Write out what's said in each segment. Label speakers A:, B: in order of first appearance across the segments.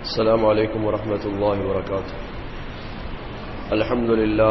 A: السلام عليكم ورحمة الله وبركاته الحمد لله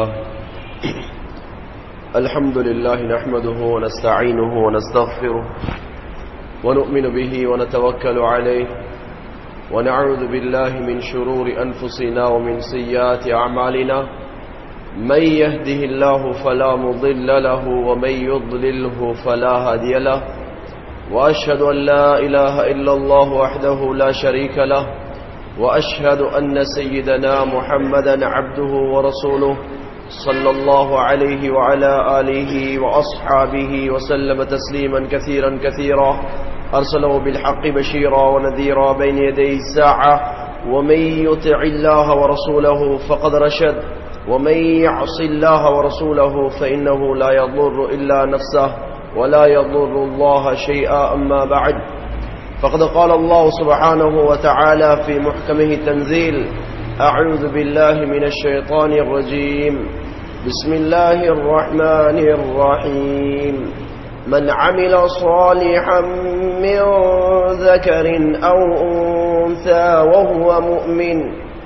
A: الحمد لله نحمده ونستعينه ونستغفره ونؤمن به ونتوكل عليه ونعوذ بالله من شرور أنفسنا ومن سيئات أعمالنا من يهده الله فلا مضل له ومن يضلله فلا هادي له وأشهد أن لا إله إلا الله وحده لا شريك له وأشهد أن سيدنا محمدا عبده ورسوله صلى الله عليه وعلى آله وأصحابه وسلم تسليما كثيرا كثيرا أرسله بالحق بشيرا ونذيرا بين يدي الساعة ومن يطع الله ورسوله فقد رشد ومن يعص الله ورسوله فإنه لا يضر إلا نفسه ولا يضر الله شيئا أما بعد فقد قال الله سبحانه وتعالى في محكمه تنزيل أعوذ بالله من الشيطان الرجيم بسم الله الرحمن الرحيم من عمل صالحا من ذكر أو أنثى وهو مؤمن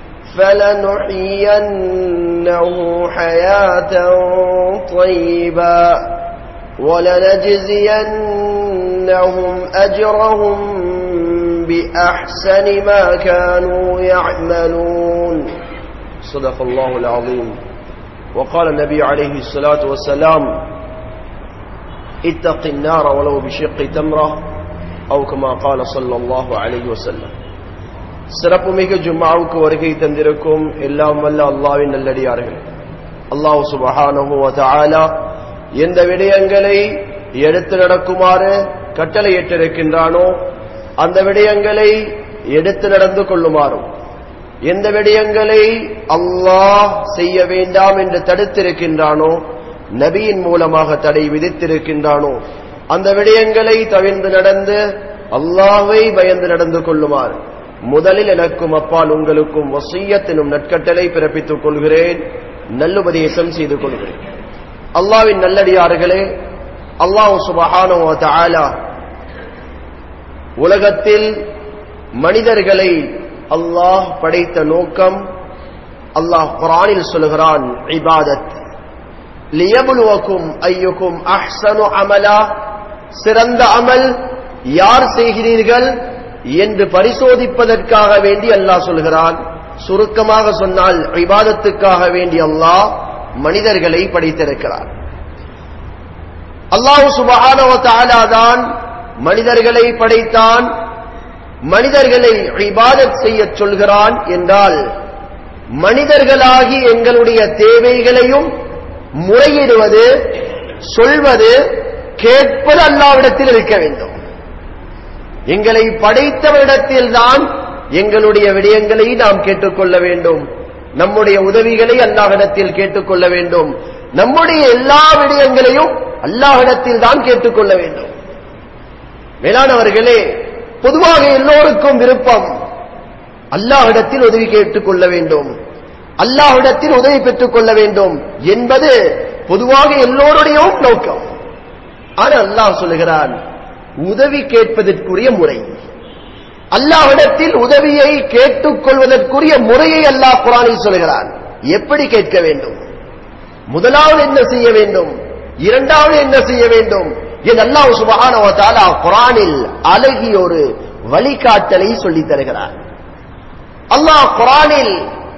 A: فلنحيينه حياة طيبة ولنجزينهم أجرهم بأحسن ما كانوا يعملون صدق الله العظيم وقال النبي عليه الصلاة والسلام اتق النار ولو بشق تمرة أو كما قال صلى الله عليه وسلم சிறப்புமிகு ஜும்மாவுக்கு வருகை தந்திருக்கும் எல்லாம் வல்ல அல்லாவின் நல்லடியார்கள் அல்லாஹ் சுபஹானஹு வ தஆலா எந்த விடயங்களை எடுத்து நடக்குமாறு கட்டளையிட்டிருக்கின்றானோ அந்த விடயங்களை எடுத்து நடந்து கொள்ளுமாறும் எந்த விடயங்களை அல்லாஹ் செய்ய வேண்டாம் என்று தடுத்திருக்கின்றானோ நபியின் மூலமாக தடை விதித்திருக்கின்றானோ அந்த விடயங்களை தவிர்ந்து நடந்து அல்லாஹை பயந்து நடந்து கொள்ளுமாறு முதலில் எனக்கும் அப்பால் உங்களுக்கும் வசியத்தினும் நட்கட்டளை பிறப்பித்துக் கொள்கிறேன் நல்லுபதேசம் செய்து கொள்கிறேன் அல்லாவின் நல்லடியார்களே அல்லாஹ் சுபஹானோ தஆலா உலகத்தில் மனிதர்களை அல்லாஹ் படைத்த நோக்கம் அல்லாஹ் குரானில் சொல்கிறான் இபாதத் லியபுலுவக்கும் ஐயுக்கும் அஹ்சனு அமலா சிறந்த அமல் யார் செய்கிறீர்கள் என்று பரிசோதிப்பதற்காக வேண்டி அல்லாஹ் சொல்கிறான் சுருக்கமாக சொன்னால் இபாதத்துக்காக வேண்டி அல்லாஹ் மனிதர்களை படைத்திருக்கிறார் அல்லாஹு சுபஹானவத்தாலாதான் மனிதர்களை படைத்தான் மனிதர்களை இபாதத் செய்ய சொல்கிறான் என்றால் மனிதர்களாகி எங்களுடைய தேவைகளையும் முறையிடுவது சொல்வது கேட்பது அல்லாவிடத்தில் இருக்க வேண்டும் எங்களை படைத்தவரிடத்தில் தான் எங்களுடைய விடயங்களை நாம் கேட்டுக்கொள்ள வேண்டும் நம்முடைய உதவிகளை அல்லாஹிடத்தில் கேட்டுக்கொள்ள வேண்டும் நம்முடைய எல்லா விடயங்களையும் அல்லாஹிடத்தில் தான் கேட்டுக்கொள்ள வேண்டும் மேலானவர்களே பொதுவாக எல்லோருக்கும் விருப்பம் அல்லாஹிடத்தில் உதவி கேட்டுக்கொள்ள வேண்டும் அல்லாஹிடத்தில் உதவி பெற்றுக் கொள்ள வேண்டும் என்பது பொதுவாக எல்லோருடைய நோக்கம் ஆனால் அல்லாஹ் சொல்லுகிறான் உதவி கேட்பதற்குரிய முறை அல்லாஹிடத்தில் உதவியை கேட்டுக்கொள்வதற்குரிய முறையை அல்லாஹ் குரானில் சொல்கிறான் எப்படி கேட்க வேண்டும் முதலாவது என்ன செய்ய வேண்டும் இரண்டாவது என்ன செய்ய வேண்டும் என் அல்லாஹ் சுபஹானவத்தாலா குரானில் அழகிய ஒரு வழிகாட்டலை சொல்லித் தருகிறார் அல்லாஹ் குரானில்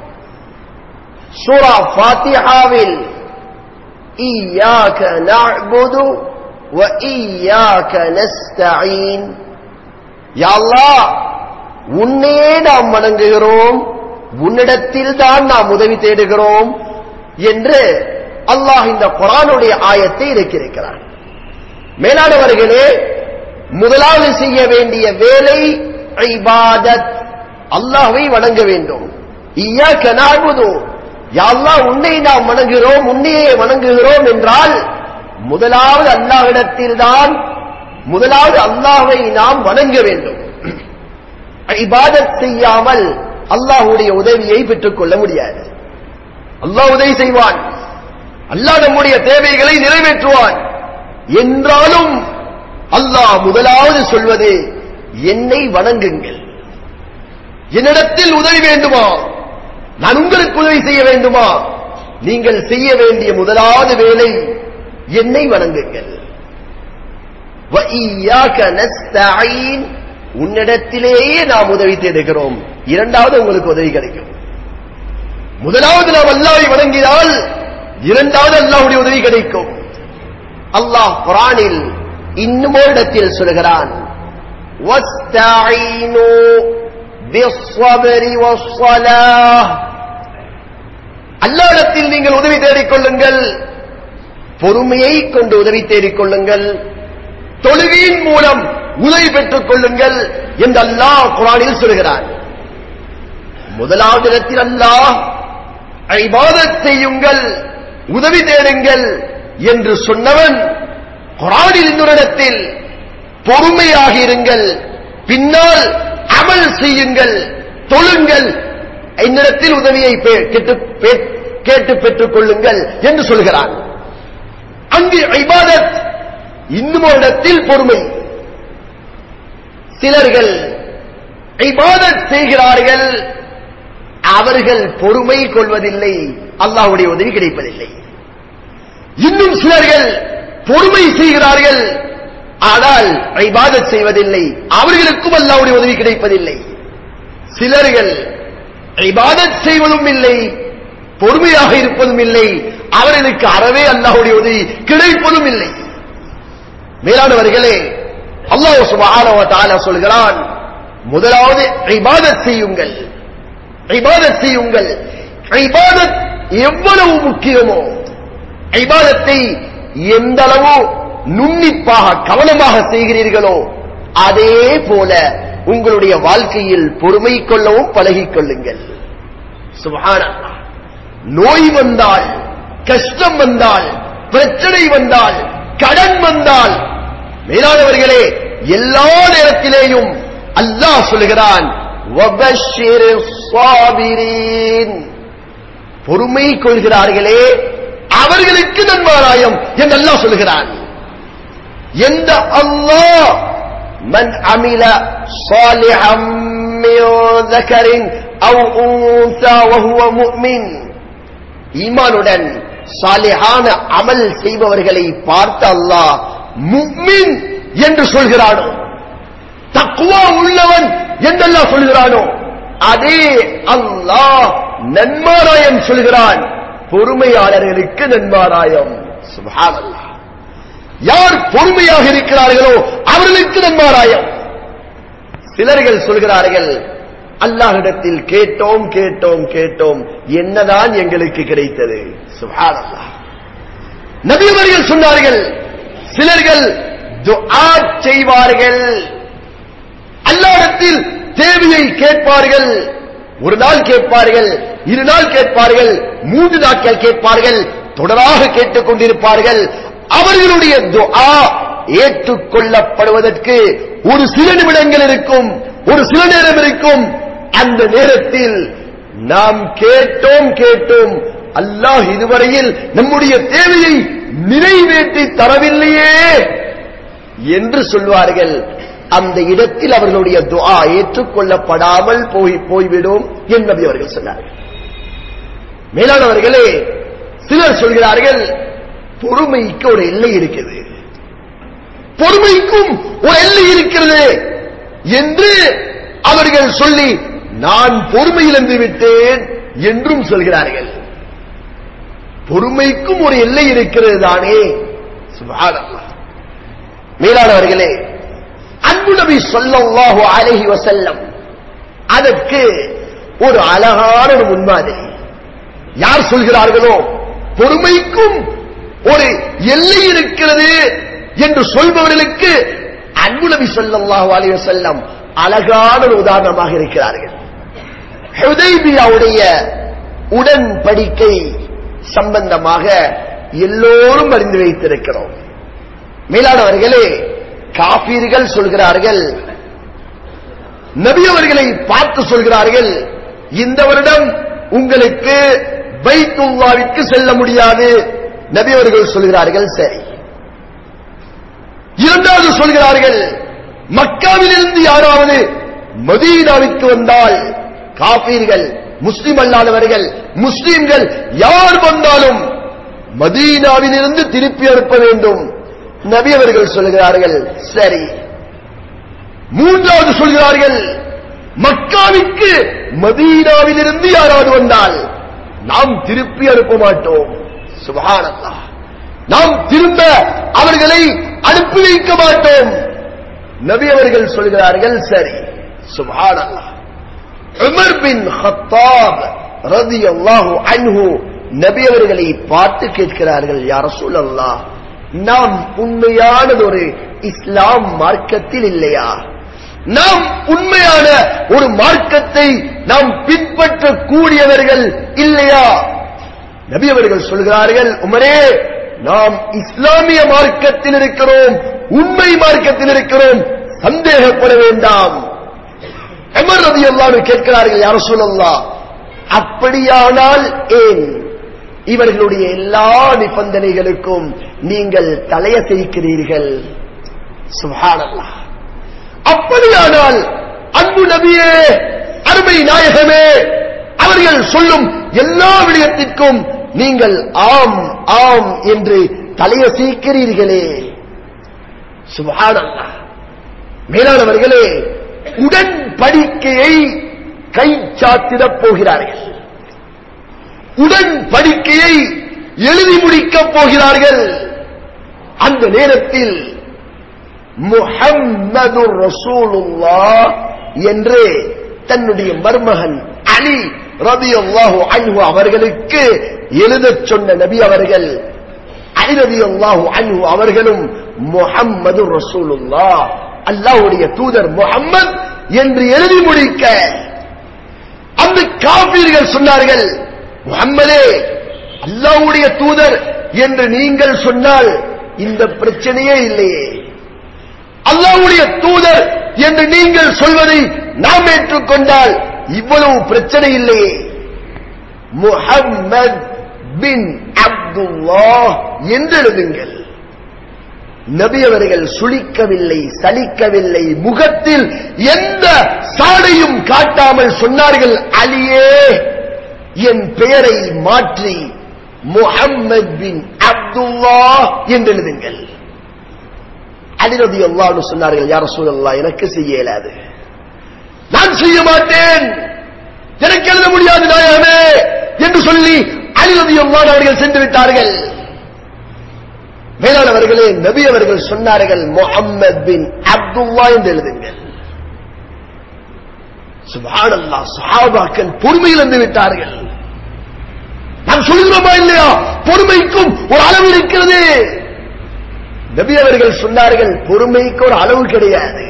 A: சூரா ஃபாத்திஹாவில் ஈயாக்க நஅ்புது வ ஈயாக்க நஸ்தஈன் யா அல்லாஹ் உன்னையே நாம் வணங்குகிறோம் உன்னிடத்தில் தான் நாம் உதவி தேடுகிறோம் என்று அல்லாஹ் இந்த குரானுடைய ஆயத்தை இறக்கியிருக்கிறான் மேலானவர்களே முதலாவது செய்ய வேண்டிய வேலை ஐபாதத் அல்லாஹை வணங்க வேண்டும் ஈயாக்க நாழ்வதோ யாழ்லா உன்னை நாம் வணங்குகிறோம் உன்னையே வணங்குகிறோம் என்றால் முதலாவது அல்லாஹிடத்தில் தான் முதலாவது அல்லாஹை நாம் வணங்க வேண்டும் இபாதத் செய்யாமல் அல்லாஹுடைய உதவியை பெற்றுக் கொள்ள முடியாது அல்லாஹ் உதவி செய்வான் அல்லாஹ் நம்முடைய தேவைகளை நிறைவேற்றுவான் என்றாலும் அல்லாஹ் முதலாவது சொல்வது என்னை வணங்குங்கள் என்னிடத்தில் உதவி வேண்டுமா நான் உங்களுக்கு உதவி செய்ய வேண்டுமா நீங்கள் செய்ய வேண்டிய முதலாவது வேலை என்னை வணங்குங்கள் وَإِيَّاكَ نَسْتَعِينُ உன்னிடத்திலேயே நாம் உதவி தேடுகிறோம் இரண்டாவது உங்களுக்கு உதவி கிடைக்கும் முதலாவது நாம் அல்லாவை வணங்கினால் இரண்டாவது அல்லாஹ்வுடைய உதவி கிடைக்கும் அல்லாஹ் குரானில் இன்னும் ஒரு இடத்தில் சொல்கிறான் وَاسْتَعِينُوا بِالصَّبْرِ وَالصَّلَاةِ அல்லாஹ்விடத்தில் நீங்கள் உதவி தேடிக்கொள்ளுங்கள் பொறுமையை கொண்டு உதவி தேடிக்கொள்ளுங்கள் தொழுகையின் மூலம் உதவி பெற்றுக் கொள்ளுங்கள் என்று அல்லாஹ் குரானில் சொல்கிறான் முதலாவது இடத்தில் அல்லாஹ் இபாதத் செய்யுங்கள் உதவி தேடுங்கள் என்று சொன்னவன் குரானில் இன்னொரு இடத்தில் பொறுமையாக இருங்கள் பின்னால் அமல் செய்யுங்கள் தொழுங்கள் என்னிடத்தில் உதவியை பே- கேட்டு பே- கேட்டு பெற்றுக் கொள்ளுங்கள் என்று சொல்கிறான் அங்கு இபாதத் இன்னும் ஒரு இடத்தில் பொறுமை சிலர்கள் இபாதத் செய்கிறார்கள் அவர்கள் பொறுமை கொள்வதில்லை அல்லாஹ்வுடைய உதவி கிடைப்பதில்லை இன்னும் சிலர்கள் பொறுமை செய்கிறார்கள் ஆனால் இபாதத் செய்வதில்லை அவர்களுக்கும் அல்லாஹ்வுடைய உதவி கிடைப்பதில்லை சிலர்கள் இபாதத் செய்வதும் இல்லை பொறுமையாக இருப்பதும் இல்லை அவர்களுக்கு அறவே அல்லாஹ்வுடைய உதவி கிடைப்பதும் இல்லை மேலானவர்களே அல்லாஹ் சுப்ஹானஹு வ தஆலா சொல்கிறான் முதலாவது இபாதத் செய்யுங்கள் இபாதத் செய்யுங்கள் இபாதத் எவ்வளவு முக்கியமோ இபாதத்தை எந்த அளவு நுண்ணிப்பாக கவனமாக செய்கிறீர்களோ அதே போல உங்களுடைய வாழ்க்கையில் பொறுமை கொள்ளவும் பழகிக் கொள்ளுங்கள் சுப்ஹானல்லாஹ் நோய் வந்தால் கஷ்டம் வந்தால் பிரச்சனை வந்தால் கடன் வந்தால் மேலானவர்களே எல்லா நேரத்திலேயும் அல்லாஹ் சொல்லுகிறான் "வபஷ்ஷிரு ஸாபிரீன்." பொறுமை கொள்கிறார்களே அவர்களுக்கு நன்மாராயம் என்று அல்லாஹ் சொல்லுகிறான் எந்த அல்லாஹ் மன் அமில சாலிஹம் மின் ذكر أو أنثى وهو مؤمن ஈமானுடன் சாலிஹான அமல் செய்பவர்களை பார்த்த அல்லாஹ் முக்மின் என்று சொல்கிறானோ தக்குவா உள்ளவன் என்றெல்லாம் சொல்கிறானோ அதே அல்லாஹ் நன்மாராயம் சொல்கிறான் பொறுமையாளர்களுக்கு நன்மாராயம் சுப்ஹானல்லாஹ் யார் பொறுமையாக இருக்கிறார்களோ அவர்களுக்கு நன்மாராயம் சிலர்கள் சொல்கிறார்கள் அல்லாஹ்விடத்தில் கேட்டோம் கேட்டோம் கேட்டோம் என்னதான் எங்களுக்கு கிடைத்தது சுப்ஹானல்லாஹ் நபி அவர்கள் சொன்னார்கள் சிலர்கள் துஆ செய்வார்கள் அல்லாஹ்விடத்தில் தேவையை கேட்பார்கள் ஒரு நாள் கேட்பார்கள் இரு நாள் கேட்பார்கள் மூன்று நாட்கள் கேட்பார்கள் தொடராக கேட்டுக் கொண்டிருப்பார்கள் அவர்களுடைய துஆ ஏற்றுக்கொள்ளப்படுவதற்கு ஒரு சில நிமிடங்கள் இருக்கும் ஒரு சில நேரம் இருக்கும் அந்த நேரத்தில் நாம் கேட்டோம் கேட்டோம் அல்லாஹ் இதுவரையில் நம்முடைய தேவையை நிறைவேற்றி தரவில்லையே என்று சொல்வார்கள் அந்த இடத்தில் அவர்களுடைய துஆ ஏற்றுக்கொள்ளப்படாமல் போய் போய்விடும் என்பதை அவர்கள் சொன்னார்கள் மேலானவர்களே சிலர் சொல்கிறார்கள் பொறுமைக்கு ஒரு எல்லை இருக்குது பொறுமைக்கும் ஒரு எல்லை இருக்கிறது என்று அவர்கள் சொல்லி நான் பொறுமையிலிருந்து விட்டேன் என்றும் சொல்கிறார்கள் பொறுமைக்கும் ஒரு எல்லை இருக்கிறது தானே சுப்ஹானல்லாஹ் மேலானவர்களே அன்பு நபி ஸல்லல்லாஹு அலைஹி வஸல்லம் அதற்கு ஒரு அழகான ஒரு முன்மாதிரி யார் சொல்கிறார்களோ பொறுமைக்கும் ஒரு எல்லை இருக்கிறது என்று சொல்பவர்களுக்கு அன்பு நபி ஸல்லல்லாஹு அலைஹி வஸல்லம் அழகான ஒரு உதாரணமாக இருக்கிறார்கள் ஹுதைபியாவுடைய உடன்படிக்கை சம்பந்தமாக எல்லோரும் அறிந்து வைத்திருக்கிறோம் மேலானவர்களே காபீர்கள் சொல்கிறார்கள் நபி அவர்களை பார்த்து சொல்கிறார்கள் இந்த வருடம் உங்களுக்கு பைத்துல்லாவிற்கு செல்ல முடியாது நபி அவர்கள் சொல்கிறார்கள் சரி இரண்டாவது சொல்கிறார்கள் மக்காவிலிருந்து யாராவது மதீனாவிற்கு வந்தால்
B: காபீர்கள் முஸ்லிம் அல்லாதவர்கள் முஸ்லிம்கள் யார் வந்தாலும் மதீனாவிலிருந்து திருப்பி அனுப்ப வேண்டும் நபி அவர்கள் சொல்கிறார்கள் சரி மூன்றாவது சொல்கிறார்கள் மக்காவிற்கு மதீனாவிலிருந்து யாராவது வந்தால் நாம் திருப்பி அனுப்ப மாட்டோம் சுபஹானல்லாஹ் நாம் திரும்ப அவர்களை அனுப்பி வைக்க மாட்டோம் நபி அவர்கள் சொல்கிறார்கள் சரி சுபஹானல்லாஹ் உமர் பின் ஹத்தாப் ரலியல்லாஹு அன்ஹு நபி அவர்களை பார்த்து கேட்கிறார்கள் யார் சொல்லல்லாஹ் நாம் உண்மையானது ஒரு இஸ்லாம் மார்க்கத்தில் இல்லையா நாம் உண்மையான ஒரு மார்க்கத்தை நாம் பின்பற்றக்கூடியவர்கள் இல்லையா நபி அவர்கள் சொல்கிறார்கள் உமரே நாம் இஸ்லாமிய மார்க்கத்தில் இருக்கிறோம் உண்மை மார்க்கத்தில் இருக்கிறோம் சந்தேகப்பட வேண்டாம் எமர் ரதி அல்லான்னு கேட்கிறார்கள் யார சொல்லல்லா அப்படியானால் ஏன் இவர்களுடைய எல்லா நிபந்தனைகளுக்கும் நீங்கள் தலையசைக்கிறீர்கள் சுபானல்லா அப்படியானால் அன்பு நபியே அருமை நாயகமே அவர்கள் சொல்லும் எல்லா விடயத்திற்கும் நீங்கள் ஆம் ஆம் என்று தலையசைக்கிறீர்களே சுபானல்லா மேலானவர்களே உடன்படிக்கையை கை சாத்திடப் போகிறார்கள் உடன்படிக்கையை எழுதி முடிக்கப் போகிறார்கள் அந்த நேரத்தில் முஹம்மது ரசூலுல்லா என்று தன்னுடைய மருமகன் அலி ரபியல்லாஹு அன்ஹு அவர்களுக்கு எழுதச் சொன்ன நபி அவர்கள் அலி ரபியல்லாஹு அன்ஹு அவர்களும் முஹம்மது ரசூலுல்லா அல்லாஹ்வுடைய தூதர் முஹம்மத் என்று எழுதி முடிக்க அந்த காபீர்கள் சொன்னார்கள் முகம்மதே அல்லாஹ்வுடைய தூதர் என்று நீங்கள் சொன்னால் இந்த பிரச்சனையே இல்லையே அல்லாஹ்வுடைய தூதர் என்று நீங்கள் சொல்வதை நாம் ஏற்றுக்கொண்டால் இவ்வளவு பிரச்சனை இல்லையே முஹம்மத் பின் அப்துல்லா என்று எழுதுங்கள் நபி அவர்கள் சுளிக்கவில்லை சலிக்கவில்லை முகத்தில் எந்த சாடையும் காட்டாமல் சொன்னார்கள் அலியே என் பெயரை மாற்றி முஹம்மத் பின் அப்துல்லா என்று எழுதுங்கள் அலிரதி அல்லான்னு சொன்னார்கள் யார சூழல்லா எனக்கு செய்ய இயலாது நான் செய்ய மாட்டேன் எனக்கு எழுத முடியாது நாயகமே என்று சொல்லி அலிரதி அல்லான் அவர்கள் சென்று விட்டார்கள் மேலானவர்களே நபி அவர்கள் சொன்னார்கள் முகம்மது பின் அப்துல்லா என்று எழுதுங்கள் சுபானல்லா சஹாபாக்கள் பொறுமையில் இருந்து விட்டார்கள் நாம் சொல்கிறோமா இல்லையா பொறுமைக்கும் ஒரு அளவு இருக்கிறது நபி அவர்கள் சொன்னார்கள் பொறுமைக்கு ஒரு அளவு கிடையாது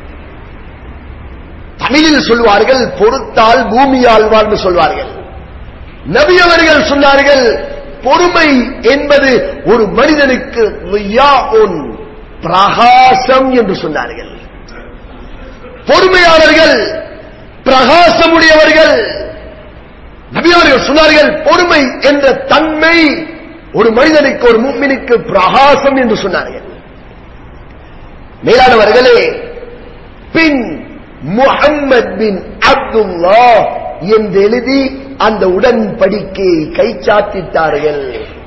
B: தமிழில் சொல்வார்கள் பொறுத்தால் பூமியால் வாழ்ந்து சொல்வார்கள் நபி அவர்கள் சொன்னார்கள் பொறுமை என்பது ஒரு மனிதனுக்கு லியாஉன், பிரகாசம் என்று சொன்னார்கள் பொறுமையாளர்கள் பிரகாசமுடையவர்கள் நபி அவர்கள் சொன்னார்கள் பொறுமை என்ற தன்மை ஒரு மனிதனுக்கு ஒரு மும்மினுக்கு பிரகாசம் என்று சொன்னார்கள் மேலானவர்களே பின் முஹம்மத் பின் அப்துல்லா என்று எழுதி அந்த உடன்படிக்கையை கைச்சாத்திட்டார்கள்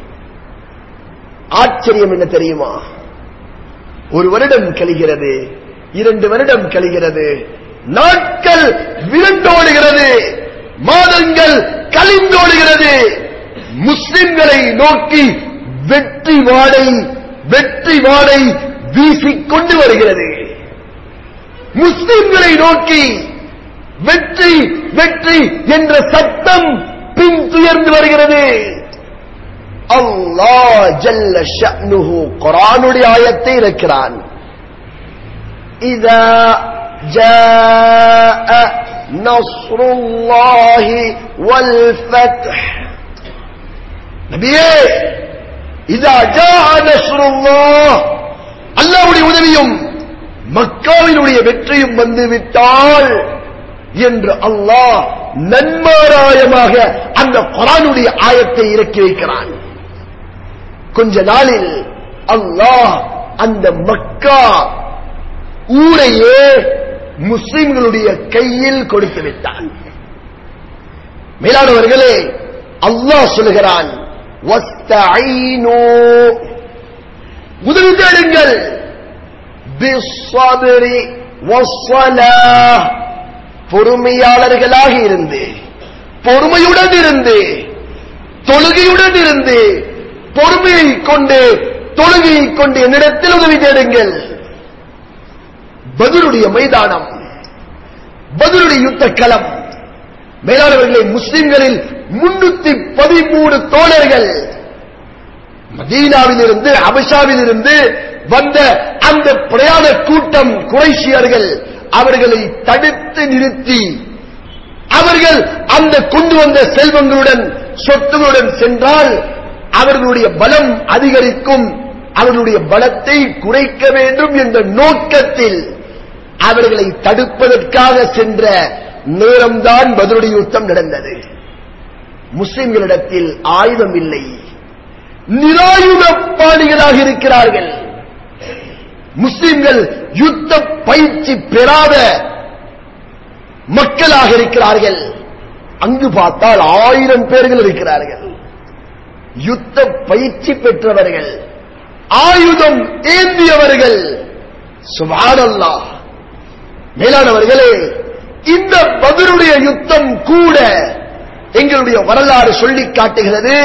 B: ஆச்சரியம் என்ன தெரியுமா ஒரு வருடம் கழிகிறது இரண்டு வருடம் கழிகிறது நாட்கள் விரண்டோடுகிறது மாதங்கள் கலிந்தோடுகிறது முஸ்லிம்களை நோக்கி வெற்றி வாடை வெற்றி வாடை வீசிக்கொண்டு வருகிறது முஸ்லிம்களை நோக்கி வெற்றி வெற்றி என்ற சத்தம் பின்துயர்ந்து வருகிறது அல்லாஹ் ஜல்ல ஷஅனுஹு குர்ஆனுடைய ஆயத்தை இறக்கிறான் இதா ஜாஅ நஸ்ருல்லாஹி வல் ஃபத்ஹ் நபியே இதா ஜாஅ நஸ்ருல்லாஹ் அல்லாஹ்வுடைய உதவியும் மக்காவினுடைய வெற்றியும் வந்து விட்டால் என்று அல்லாஹ் நன்மாராயமாக அந்த குரானுடைய ஆயத்தை இறக்கி வைக்கிறான் கொஞ்ச நாளில் அல்லாஹ் அந்த மக்கா ஊரையே முஸ்லிம்களுடைய கையில் கொடுத்து விட்டான் மேலானவர்களே அல்லாஹ் சொல்லுகிறான் "வஸ்தஈனு", உதவி தேடுங்கள் பிஸ்ஸப்ரி வஸ்ஸலாஹ், பொறுமையாளர்களாக இருந்து பொறுமையுடன் இருந்து தொழுகையுடன் இருந்து பொறுமையை கொண்டு தொழுகையை கொண்டு என்னிடத்தில் உதவி தேடுங்கள் பதிலுடைய மைதானம் பதிலுடைய யுத்த களம் மேலானவர்களை முஸ்லிம்களில் முன்னூத்தி பதிமூணு தோழர்கள் மதீனாவிலிருந்து அபிஷாவிலிருந்து வந்த அந்த பிரயாண கூட்டம் குறைஷியர்கள் அவர்களை தடுத்து நிறுத்தி அவர்கள் அந்த கொண்டு வந்த செல்வங்களுடன் சொத்துகளுடன் சென்றால் அவர்களுடைய பலம் அதிகரிக்கும் அவர்களுடைய பலத்தை குறைக்க வேண்டும் என்ற நோக்கத்தில் அவர்களை தடுப்பதற்காக சென்ற நேரம்தான் பதிலுடைய யுத்தம் நடந்தது முஸ்லிம்களிடத்தில் ஆயுதம் இல்லை நிராயுதப்பாணிகளாக இருக்கிறார்கள் முஸ்லிம்கள் யுத்த பயிற்சி பெறாத மக்களாக இருக்கிறார்கள் அங்கு பார்த்தால் ஆயிரம் பேர்கள் இருக்கிறார்கள் யுத்த பயிற்சி பெற்றவர்கள் ஆயுதம் ஏந்தியவர்கள் சுபானல்லா மேலானவர்களே இந்த பதிலுடைய யுத்தம் கூட எங்களுடைய வரலாறு சொல்லி காட்டுகிறது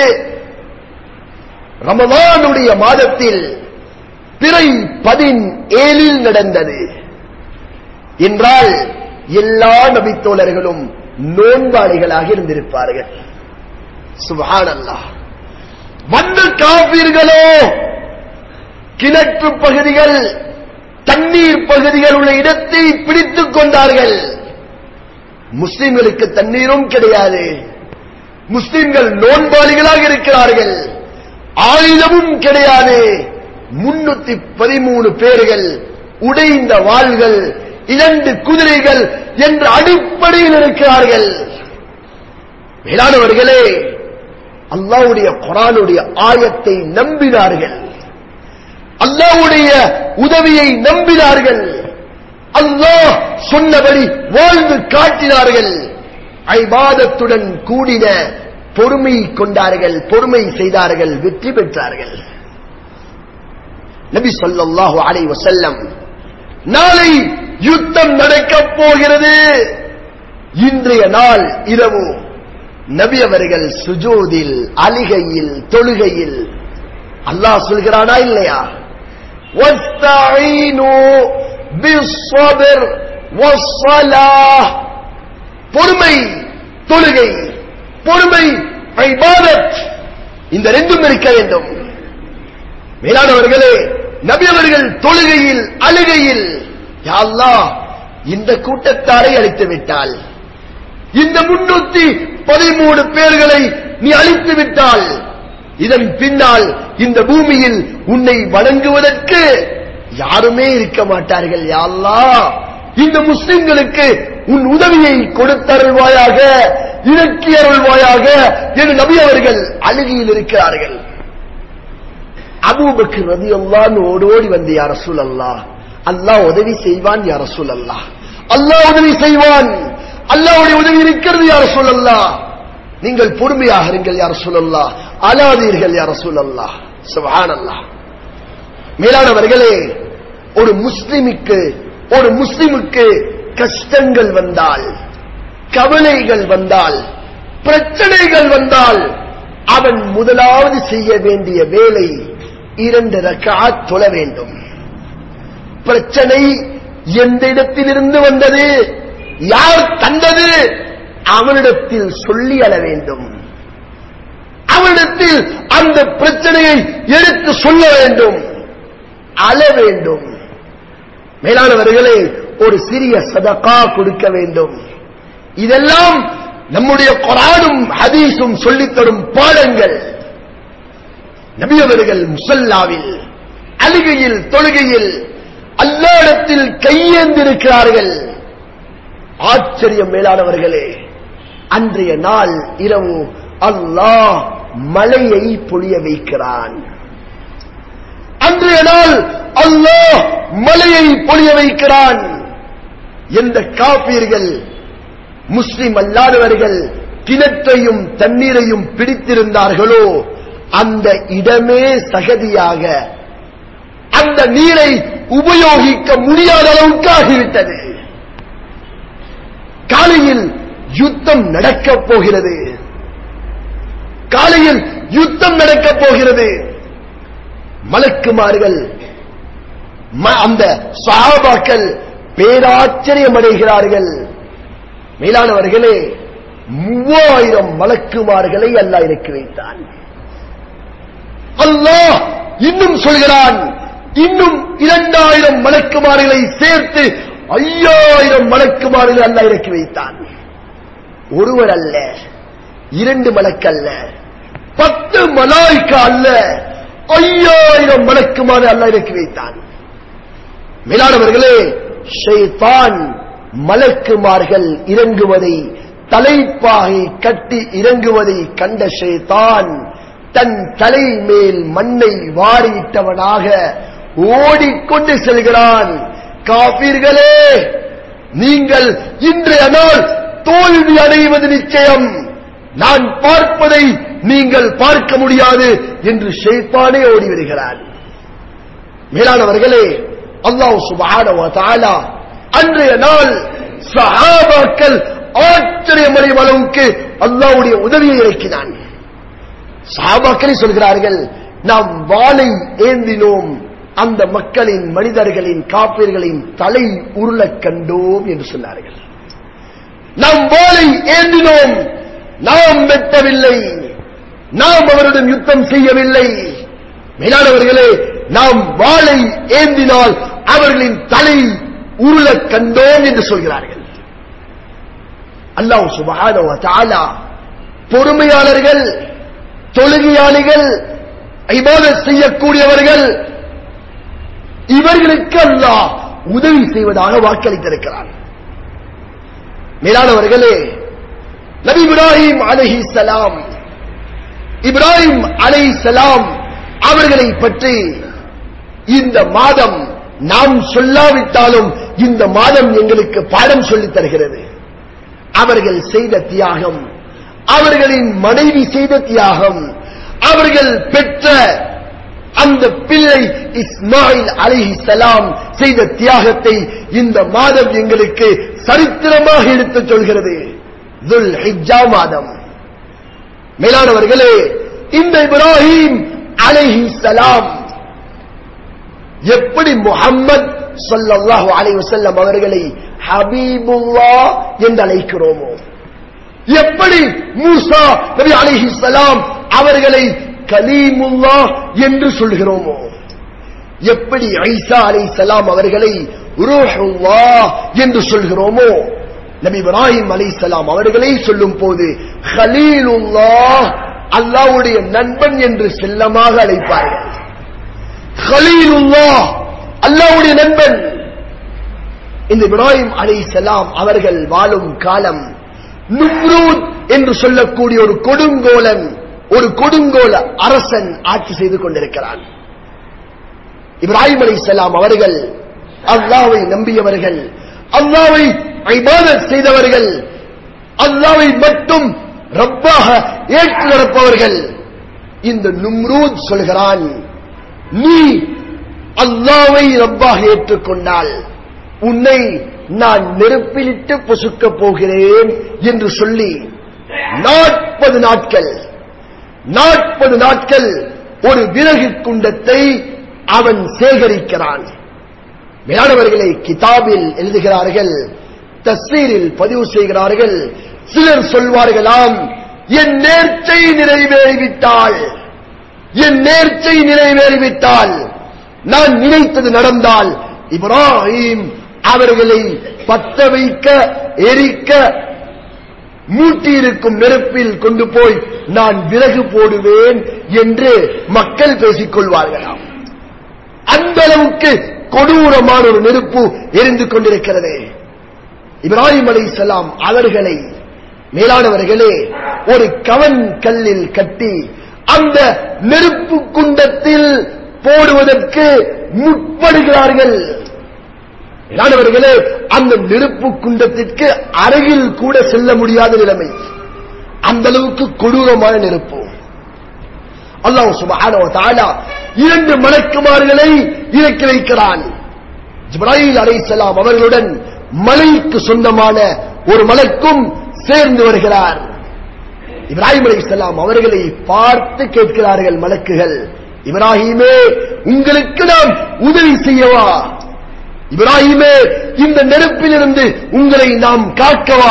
B: ரமதானுடைய மாதத்தில் பிறை பதினேழில் நடந்தது என்றால் எல்லா நபித்தோழர்களும் நோன்பாளிகளாக இருந்திருப்பார்கள் சுபஹானல்லாஹ் வந்த காபீர்களோ கிணற்று பகுதிகள் தண்ணீர் பகுதிகள் உள்ள இடத்தை பிடித்துக் கொண்டார்கள் முஸ்லிம்களுக்கு தண்ணீரும் கிடையாது முஸ்லிம்கள் நோன்பாளிகளாக இருக்கிறார்கள் ஆயுதமும் கிடையாது முன்னூத்தி பதிமூணு பேர்கள் உடைந்த வாள்கள் இரண்டு குதிரைகள் என்ற அடிப்படையில் இருக்கிறார்கள் மேலானவர்களே அல்லாவுடைய குரானுடைய ஆயத்தை நம்பினார்கள் அல்லாவுடைய உதவியை நம்பினார்கள் அல்லாஹ் சொன்னபடி வாழ்ந்து காட்டினார்கள் ஐபாதத்துடன் கூடின பொறுமை கொண்டார்கள் பொறுமை செய்தார்கள் வெற்றி பெற்றார்கள் நபி ஸல்லல்லாஹு அலைஹி வஸல்லம் நாளை யுத்தம் நடக்கப் போகிறது இன்றைய நாள் இரவு நபி அவர்கள் சுஜூதில் அலிகையில் தொழுகையில் அல்லாஹ் சொல்கிறானா இல்லையா வஸ்தஈனு பிஸ்ஸப்ர் வஸ்ஸலாஹ் பொறுமை தொழுகை பொறுமை இபாதத் இந்த ரெண்டும் இருக்க வேண்டும் மேலானவர்களே நபி அவர்கள் தொழுகையில் அழுகையில் யா அல்லாஹ் இந்த கூட்டத்தாரை அழித்து விட்டால் இந்த முன்னூத்தி பதிமூணு பேர்களை நீ அழித்து விட்டால் இதன் பின்னால் இந்த பூமியில் உன்னை வணங்குவதற்கு யாருமே இருக்க மாட்டார்கள் யா அல்லாஹ் இந்த முஸ்லிம்களுக்கு உன் உதவியை கொடுத்தருள்வாயாக இறக்கி அருள்வாயாக என்று நபி அவர்கள் அழுகையில் இருக்கிறார்கள் அபூபக்கு ரதி அல்லான்னு ஓடோடி வந்து யார் ரசூல் அல்லாஹ் அல்லாஹ் உதவி செய்வான் யார் ரசூல் அல்லாஹ் அல்லாஹ் உதவி செய்வான் அல்லாஹ்வுடைய உதவி இருக்கிறது யார் ரசூல் அல்லாஹ் நீங்கள் பொறுமையாக இருங்கள் யார் ரசூல் அல்லாஹ் அழாதீர்கள் யார் ரசூல் அல்லாஹ் சுப்ஹான் அல்லாஹ் மேலானவர்களே ஒரு முஸ்லிமுக்கு ஒரு முஸ்லிமுக்கு கஷ்டங்கள் வந்தால் கவலைகள் வந்தால் பிரச்சனைகள் வந்தால் அவன் முதலாவது செய்ய வேண்டிய வேலை இரண்டு ரக்காத் தொழ வேண்டும் பிரச்சனை எந்த இடத்திலிருந்து வந்தது யார் தந்தது அவனிடத்தில் சொல்லி அழ வேண்டும் அவனிடத்தில் அந்த பிரச்சனையை எடுத்து சொல்ல வேண்டும் அழ வேண்டும் மேலானவர்களே ஒரு சிறிய சதகா கொடுக்க வேண்டும் இதெல்லாம் நம்முடைய குரானும் ஹதீஸும் சொல்லித்தரும் பாடங்கள் நபியவர்கள் முசல்லாவில் அழுகையில் தொழுகையில் அல்லாடத்தில் கையேந்திருக்கிறார்கள் ஆச்சரியம் மேலானவர்களே அன்றைய நாள் இரவு அல்லாஹ் மலையை பொழிய வைக்கிறான் அன்றைய நாள் அல்லாஹ் மலையை பொழிய வைக்கிறான் எந்த காப்பீர்கள் முஸ்லிம் அல்லாதவர்கள் கிணற்றையும் தண்ணீரையும் பிடித்திருந்தார்களோ அந்த இடமே சகதியாக அந்த நீரை உபயோகிக்க முடியாத அளவுக்கு ஆகிவிட்டது காலையில் யுத்தம் நடக்கப் போகிறது காலையில் யுத்தம் நடக்கப் போகிறது மலக்குமார்கள் ம- அந்த சஹாபாக்கள் பேராச்சரியம் அடைகிறார்கள் மேலானவர்களே மூவாயிரம் மலக்குமார்களை அல்லாஹ் இறக்கி வைத்தான் அல்லாஹ் இன்னும் சொல்கிறான் இன்னும் இரண்டாயிரம் மலக்குமார்களை சேர்த்து ஐயாயிரம் மலக்குமார்களை அல்லாஹ் இறக்கி வைத்தான் ஒருவர் அல்ல இரண்டு மலக்கல்ல பத்து மலாய்க்கா அல்ல ஐயாயிரம் மலக்குமாறு அல்லாஹ் இறக்கி வைத்தான் மேலானவர்களே ஷைத்தான் மலக்குமார்கள் இறங்குவதை தலைப்பாகை கட்டி இறங்குவதை கண்ட ஷைத்தான் தன் தலை மேல் மண்ணை வாரியிட்டவனாக ஓடிக்கொண்டு செல்கிறான் காபீர்களே நீங்கள் இன்றைய நாள் தோல்வி அடைவது நிச்சயம் நான் பார்ப்பதை நீங்கள் பார்க்க முடியாது என்று ஷைத்தானே ஓடிவிடுகிறான் மேலானவர்களே அல்லாஹ் சுப்ஹானஹு வ தஆலா அன்றைய நாள் சஹாபாக்கள் ஆச்சரியமடையும் அளவுக்கு அல்லாஹ்வுடைய உதவியை இறக்கினான் சஹாபாக்களே சொல்கிறார்கள் நாம் வாளை ஏந்தினோம் அந்த மக்களின் மனிதர்களின் காப்பீர்களின் தலை உருளக் கண்டோம் என்று சொன்னார்கள் நாம் வாளை ஏந்தினோம் நாம் வெட்டவில்லை நாம் அவருடன் யுத்தம் செய்யவில்லை மேலானவர்களே நாம் வாளை ஏந்தினால் அவர்களின் தலை உருளக் கண்டோம் என்று சொல்கிறார்கள் அல்லாஹ் சுபஹானஹு வ தஆலா பொறுமையாளர்கள் தொழுகையாளிகள் இபாதத் செய்யக்கூடியவர்கள் இவர்களுக்கு அல்லாஹ் உதவி செய்வதாக வாக்களித்திருக்கிறான் மேலானவர்களே நபி இப்ராஹிம் அலைஹி சலாம் இப்ராஹிம் அலைஹி சலாம் அவர்களை பற்றி இந்த மாதம் நாம் சொல்லாவிட்டாலும் இந்த மாதம் எங்களுக்கு பாடம் சொல்லித் தருகிறது அவர்கள் செய்த தியாகம் அவர்களின் மனைவி செய்த தியாகம் அவர்கள் பெற்ற அந்த பிள்ளை இஸ்மாயில் அலிஹி சலாம் செய்த தியாகத்தை இந்த மாதம் எங்களுக்கு சரித்திரமாக எடுத்துச் சொல்கிறது துல் ஹிஜ்ஜா மாதம் மேலானவர்களே இந்த இப்ராஹிம் அலைஹி சலாம் எப்படி முஹம்மத் ஸல்லல்லாஹு அலைஹி வஸல்லம் அவர்களை ஹபீபுல்லா என்று அழைக்கிறோமோ எப்படி மூசா நபி அலைஹி சலாம் அவர்களை கலீமுல்லா என்று சொல்கிறோமோ எப்படி ஐசா அலைஹி சலாம் அவர்களை ரூஹுல்லா என்று சொல்கிறோமோ நபி இப்ராஹிம் அலைஹிஸ்ஸலாம் அவர்களை சொல்லும் போது ஹலீலுல்லா அல்லாஹ்வுடைய நண்பன் என்று செல்லமாக அழைப்பார்கள் ஹலீலுல்லா அல்லாஹ்வுடைய நண்பன் இந்த இப்ராஹிம் அலைஹிஸ்ஸலாம் அவர்கள் வாழும் காலம் நும்ரூத் என்று சொல்லக்கூடிய ஒரு கொடுங்கோலன் ஒரு கொடுங்கோல அரசன் ஆட்சி செய்து கொண்டிருக்கிறான் இப்ராஹிம் அலைஹிஸ்ஸலாம் அவர்கள் அல்லாஹ்வை நம்பியவர்கள் அல்லாஹ்வை இபாதத் செய்தவர்கள் அல்லாஹ்வை மட்டும் ரப்பாக ஏற்று நடப்பவர்கள் இந்த நும்ரூத் சொல்கிறான் நீ அல்லாஹ்வை ரப்பாக ஏற்றுக்கொண்டால் உன்னை நான் நெருப்பிலிட்டு பொசுக்கப் போகிறேன் என்று சொல்லி நாற்பது நாட்கள் நாற்பது நாட்கள் ஒரு விறகு குண்டத்தை அவன் சேகரிக்கிறான் மேலானவர்களை கிதாபில் எழுதுகிறார்கள் தஸ்ஸீரில் பதிவு செய்கிறார்கள் சிலர் சொல்வார்களாம் என் நேர்ச்சை நிறைவேறிவிட்டால் என் நேர்ச்சை நிறைவேறிவிட்டால் நான் நினைத்தது நடந்தால் இப்ராஹிம் அவர்களை பத்த வைக்க எரிக்க மூட்டியிருக்கும் நெருப்பில் கொண்டு போய் நான் விறகு போடுவேன் என்று மக்கள் பேசிக் கொள்வார்களாம் அந்த அளவுக்கு கொடூரமான ஒரு நெருப்பு எரிந்து கொண்டிருக்கிறது இப்ராஹிம் அலைஹிஸ்ஸலாம் அவர்களை மேலானவர்களே ஒரு கவன் கல்லில் கட்டி அந்த நெருப்பு குண்டத்தில் போடுவதற்கு முற்படுகிறார்கள் மேலானவர்களே அந்த நெருப்பு குண்டத்திற்கு அருகில் கூட செல்ல முடியாத நிலைமை அந்த அளவுக்கு கொடூரமான நெருப்பு அல்லாஹ் சுப்ஹானஹு வ தஆலா இரண்டு மலக்குமார்களை இறக்கி வைக்கிறான் ஜிப்ராயில் அலைஹிஸ்ஸலாம் அவர்களுடன் மலைக்கு சொந்தமான ஒரு மலக்கும் சேர்ந்து வருகிறார் இப்ராஹிம் அலைஹிஸ்ஸலாம் அவர்களை பார்த்து கேட்கிறார்கள் மலக்குகள் இப்ராஹிமே உங்களுக்கு நாம் உதவி செய்யவா இப்ராஹிமே இந்த நெருப்பிலிருந்து உங்களை நாம் காக்கவா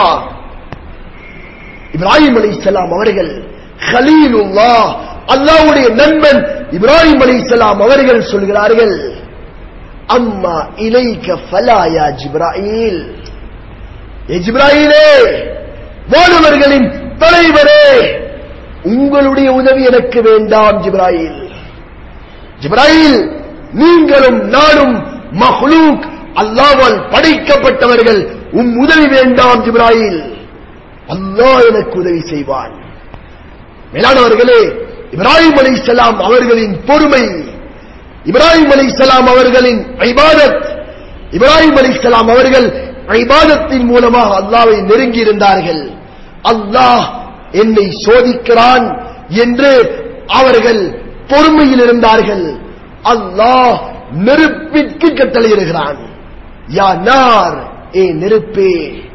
B: இப்ராஹிம் அலைஹிஸ்ஸலாம் அவர்கள் ஹலீலுல்லாஹ் அல்லாஹ்வுடைய நண்பன் இப்ராஹிம் அலைஹிஸ்ஸலாம் அவர்கள் சொல்கிறார்கள் அம்மா இலைக்க ஃபலா யா ஜிப்ராயில் ஏ ஜிப்ராயிலே வானவர்களின் தலைவரே உங்களுடைய உதவி எனக்கு வேண்டாம் ஜிப்ராயில் ஜிப்ராயில் நீங்களும் நானும் மஹ்லூக் அல்லாவால் படைக்கப்பட்டவர்கள் உம் உதவி வேண்டாம் ஜிப்ராயில் அல்லாஹ் எனக்கு உதவி செய்வான் மேலானவர்களே இப்ராஹிம் அலைஹிஸ்ஸலாம் அவர்களின் பொறுமை இப்ராஹிம் அலைஹிஸ்ஸலாம் அவர்களின் ஐபாதத் இப்ராஹிம் அலைஹிஸ்ஸலாம் அவர்கள் ஐபாதத்தின் மூலமாக அல்லாவை நெருங்கி இருந்தார்கள் அல்லாஹ் என்னை சோதிக்கிறான் என்று அவர்கள் பொறுமையில் இருந்தார்கள் அல்லாஹ் நெருப்பிற்கு கட்டளையிடுகிறான் யா நார் ஏ நெருப்பே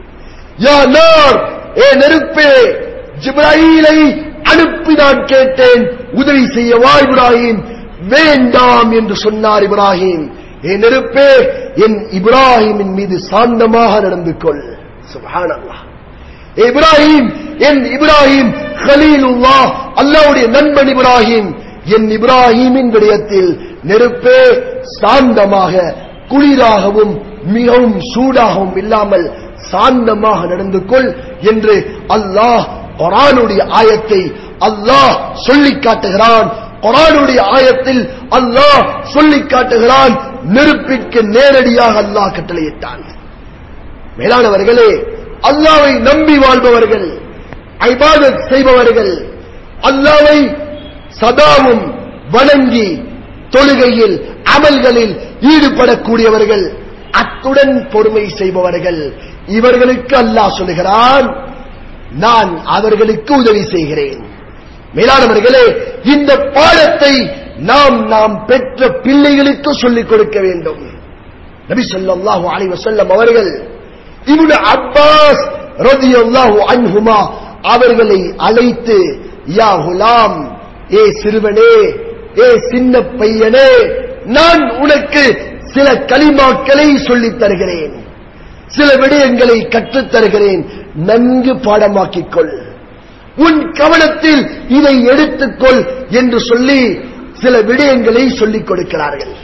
B: யா நார் ஏ நெருப்பே ஜிப்ராயிலை அனுப்பி நான் கேட்டேன் உதவி செய்யவா இப்ராஹிம் வேண்டாம் என்று சொன்னார் இப்ராஹிம் என் நெருப்பே என் இப்ராஹிமின் மீது சாந்தமாக நடந்து கொள் சுப்ஹானல்லாஹ் இப்ராஹிம் என் இப்ராஹிம் ஹலீலுல்லா அல்லாவுடைய நண்பன் இப்ராஹிம் என் இப்ராஹிமின் விடயத்தில் நெருப்பே சாந்தமாக குளிராகவும் மிகவும் சூடாகவும் இல்லாமல் சாந்தமாக நடந்து கொள் என்று அல்லாஹ் குரானுடைய ஆயத்தை அல்லாஹ் சொல்லிக் காட்டுகிறான் குரானுடைய ஆயத்தில் அல்லாஹ் சொல்லிக் காட்டுகிறான் நெருப்பிற்கு நேரடியாக அல்லாஹ் கட்டளையிட்டான் மேலானவர்களே அல்லாவை நம்பி வாழ்பவர்கள் ஐபாதத் செய்பவர்கள் அல்லாவை சதாவும் வணங்கி தொழுகையில் அமல்களில் ஈடுபடக்கூடியவர்கள் அத்துடன் பொறுமை செய்பவர்கள் இவர்களுக்கு அல்லாஹ் சொல்லுகிறான் நான் அவர்களுக்கு உதவி செய்கிறேன் மேலானவர்களே இந்த பாடத்தை நாம் நாம் பெற்ற பிள்ளைகளுக்கு சொல்லிக் கொடுக்க வேண்டும் நபி ஸல்லல்லாஹு அலைஹி வஸல்லம் அவர்கள் இப்னு அப்பாஸ் ரலியல்லாஹு அன்ஹுமா அவர்களை அழைத்து யா குலாம் ஏ சிறுவனே ஏ சின்ன பையனே நான் உனக்கு சில கலிமாக்களை சொல்லித் தருகிறேன் சில விடயங்களை கற்றுத் தருகிறேன் நன்கு பாடமாக்கிக் கொள் உன் கவனத்தில் இதை எடுத்துக்கொள் என்று சொல்லி சில விடயங்களை சொல்லிக் கொடுக்கிறார்கள்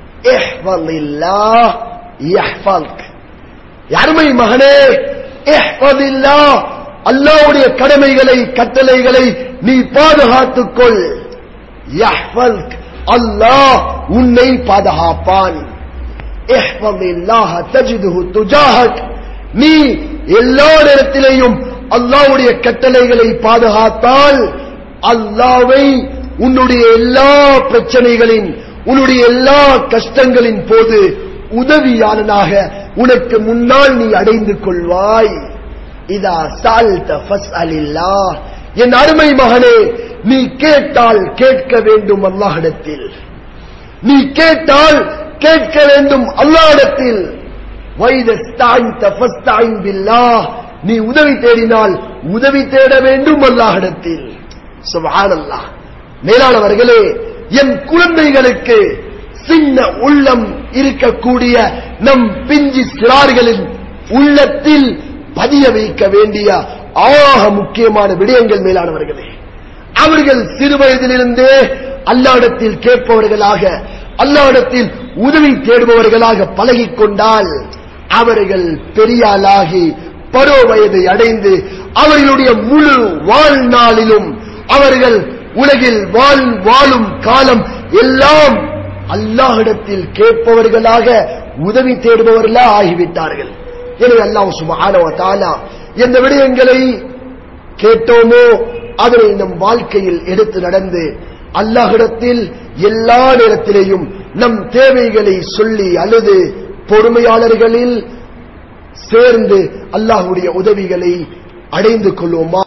B: இஹ்ஃபதில்லாஹ் யஹ்ஃபல்க். அருமை மகனே இஹ்ஃபதில்லாஹ், அல்லாஹ்வுடைய கடமைகளை கட்டளைகளை நீ பாதுகாத்துக்கொள் யஹ்ஃபல்க், அல்லாஹ் உன்னை பாதுகாப்பான் இஹ்ஃபதில்லாஹ தஜிதுஹு துஜாஹக். நீ எல்லா நேரத்திலேயும் அல்லாஹ்வுடைய கட்டளைகளை பாதுகாத்தால் அல்லாவை உன்னுடைய எல்லா பிரச்சனைகளின் உன்னுடைய எல்லா கஷ்டங்களின் போது உதவியாளனாக உனக்கு முன்னால் நீ அடைந்து கொள்வாய் இதா சால்த ஃபஸ்அலில்லாஹ் என் அருமை மகனே நீ கேட்டால் கேட்க வேண்டும் அல்லாஹ்விடத்தில் நீ கேட்டால் கேட்க வேண்டும் அல்லாஹ்விடத்தில் வைதஸ்தாய்த ஃபஸ்தாயின் பில்லாஹ் நீ உதவி தேடினால் உதவி தேட வேண்டும் அல்லாஹ்விடத்தில் சுப்ஹானல்லாஹ் மேலானவர்களே என் குழந்தைகளுக்கு சின்ன உள்ளம் இருக்கக்கூடிய நம் பிஞ்சி சிறார்களின் உள்ளத்தில் பதிய வைக்க வேண்டிய ஆக முக்கியமான விடயங்கள் மேலானவர்களே அவர்கள் சிறு வயதிலிருந்தே அல்லாடத்தில் கேட்பவர்களாக அல்லாடத்தில் உதவி தேடுபவர்களாக பழகிக் கொண்டால் அவர்கள் பெரியாளாகி பருவ வயதை அடைந்து அவர்களுடைய முழு வாழ்நாளிலும் அவர்கள் உலகில் வாழ் வாழும் காலம் எல்லாம் அல்லாஹிடத்தில் கேட்பவர்களாக உதவி தேடுபவர்களாக ஆகிவிட்டார்கள் எனவே அல்லாஹ் சுப்ஹானஹு வ தஆலா எந்த விடயங்களை கேட்டோமோ அதனை நம் வாழ்க்கையில் எடுத்து நடந்து அல்லாஹிடத்தில் எல்லா நேரத்திலேயும் நம் தேவைகளை சொல்லி அழுது பொறுமையாளர்களில் சேர்ந்து அல்லாஹ்வுடைய உதவிகளை அடைந்து கொள்வோமா